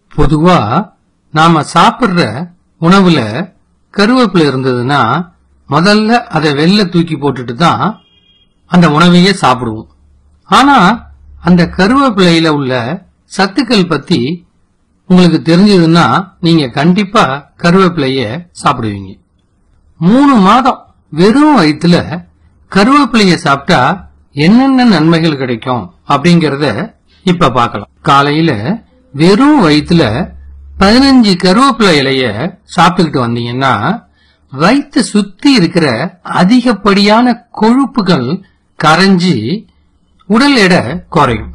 பொதுவா நாம சாப்பிடுற உணவுல கருவேப்பிலை இருந்ததுன்னா முதல்ல அதை வெளில தூக்கி போட்டுட்டு தான் அந்த உணவையே சாப்பிடுவோம் ஆனா அந்த கருவேப்பிலையில உள்ள சத்துக்கள் பத்தி உங்களுக்கு தெரிஞ்சதுன்னா நீங்க கண்டிப்பா கருவேப்பிலைய சாப்பிடுவீங்க மூணு மாதம் வெறும் வயிற்றுல கருவேப்பிலைய சாப்பிட்டா என்னென்ன நன்மைகள் கிடைக்கும் அப்படிங்கறத இப்ப பார்க்கலாம் காலையில வெறும் வயிற்றுல பதினஞ்சு கருவேப்பிலை இலைய சாப்பிட்டுக்கிட்டு வந்தீங்கன்னா வயிற்று சுத்தி இருக்கிற அதிகப்படியான கொழுப்புகள் கரைஞ்சி உடல் எடை குறையும்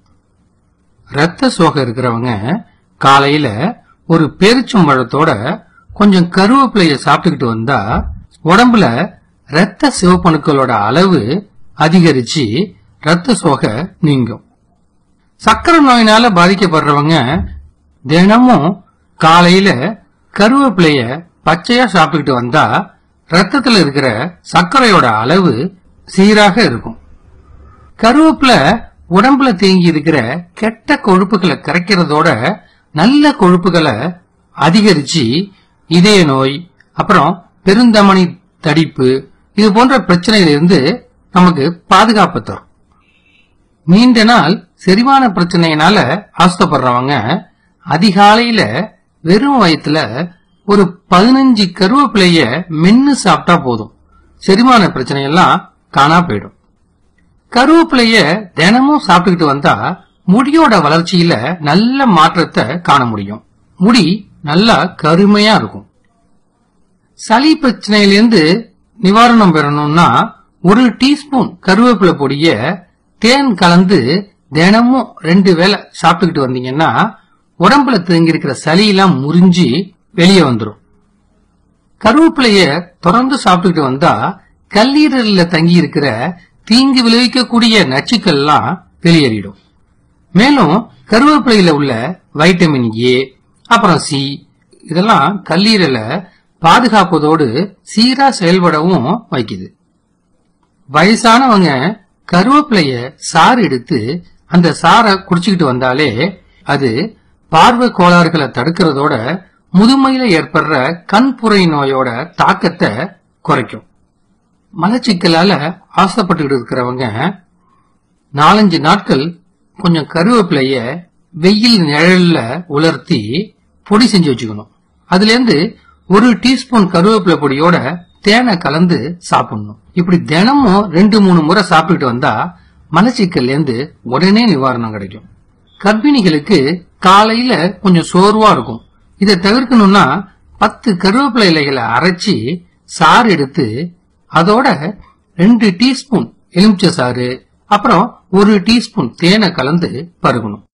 ரத்த சோகை இருக்கிறவங்க காலையில ஒரு பேரிச்சம்பழத்தோட கொஞ்சம் கருவேப்பிலைய சாப்பிட்டுக்கிட்டு வந்தா உடம்புல ரத்த சிவப்பணுக்களோட அளவு அதிகரிச்சு ரத்த சோகை நீங்கும் சக்கரை நோயினால பாதிக்கப்படுறவங்க தினமும் காலையில கருவேப்பிலைய பச்சையா சாப்பிட்டுக்கிட்டு வந்தா ரத்தத்துல இருக்கிற சர்க்கரையோட அளவு சீராக இருக்கும் கருவேப்பிலை உடம்புல தேங்கி இருக்கிற கெட்ட கொழுப்புகளை கரைக்கிறதோட நல்ல கொழுப்புகளை அதிகரிச்சு இதய நோய் அப்புறம் பெருந்தமனி தடிப்பு இது போன்ற பிரச்சனையிலிருந்து நமக்கு பாதுகாப்பு தரும் நீண்ட நாள் செரிமான பிரச்சனையினால அவஸ்தப்படுறவங்க அதிகாலையில வெறும் வயிற்றுல ஒரு பதினஞ்சு கருவேப்பிலைய மென்னு சாப்பிட்டா போதும் செரிமான பிரச்சனை எல்லாம் காணா போயிடும் கருவேப்பிலைய தினமும் சாப்பிட்டுக்கிட்டு வந்தா முடியோட வளர்ச்சியில நல்ல மாற்றத்தை காண முடியும் முடி நல்லா கருமையா இருக்கும் சளி பிரச்சனையிலிருந்து நிவாரணம் பெறணும்னா ஒரு டீஸ்பூன் கருவேப்பிலை பொடிய தேன் கலந்து தினமும் ரெண்டு வேளை சாப்பிட்டுக்கிட்டு வந்தீங்கன்னா உடம்புல தேங்கி இருக்கிற சளியெல்லாம் முறிஞ்சு வெளியே வந்துடும் கருவேப்பிலைய தொடர்ந்து சாப்பிட்டுக்கிட்டு வந்தா கல்லீரல்ல தங்கி இருக்கிற தீங்கு விளைவிக்கக்கூடிய நச்சுக்கள்லாம் வெளியேறிடும் மேலும் கருவேப்பிலையில உள்ள வைட்டமின் ஏ அப்புறம் சி இதெல்லாம் கல்லீரலை பாதுகாப்பதோடு சீரா செயல்படவும் வைக்குது வயசானவங்க கருவேப்பிலைய சாறு எடுத்து அந்த சாரை குடிச்சுக்கிட்டு வந்தாலே அது பார்வை கோளாறுகளை தடுக்கிறதோட முதுமையில ஏற்படுற கண்புரை நோயோட தாக்கத்தை குறைக்கும் மலச்சிக்கலால ஆசைப்பட்டுக்கிட்டு இருக்கிறவங்க நாலஞ்சு நாட்கள் கொஞ்சம் கருவேப்பிலைய வெயில் நிழல்ல உலர்த்தி பொடி செஞ்சு வச்சுக்கணும் அதுல இருந்து ஒரு டீஸ்பூன் கருவேப்பிலை பொடியோட தேனை கலந்து சாப்பிடணும் இப்படி தினமும் ரெண்டு மூணு முறை சாப்பிட்டுட்டு வந்தா மலச்சிக்கல்ல இருந்து உடனே நிவாரணம் கிடைக்கும் கர்ப்பிணிகளுக்கு காலையில கொஞ்சம் சோர்வா இருக்கும் இதை தவிர்க்கணும்னா பத்து கருவேப்பிலை இலைகளை அரைச்சி சாறு எடுத்து அதோட ரெண்டு டீஸ்பூன் எலுமிச்சை சாறு அப்புறம் ஒரு டீஸ்பூன் தேனை கலந்து பருகணும்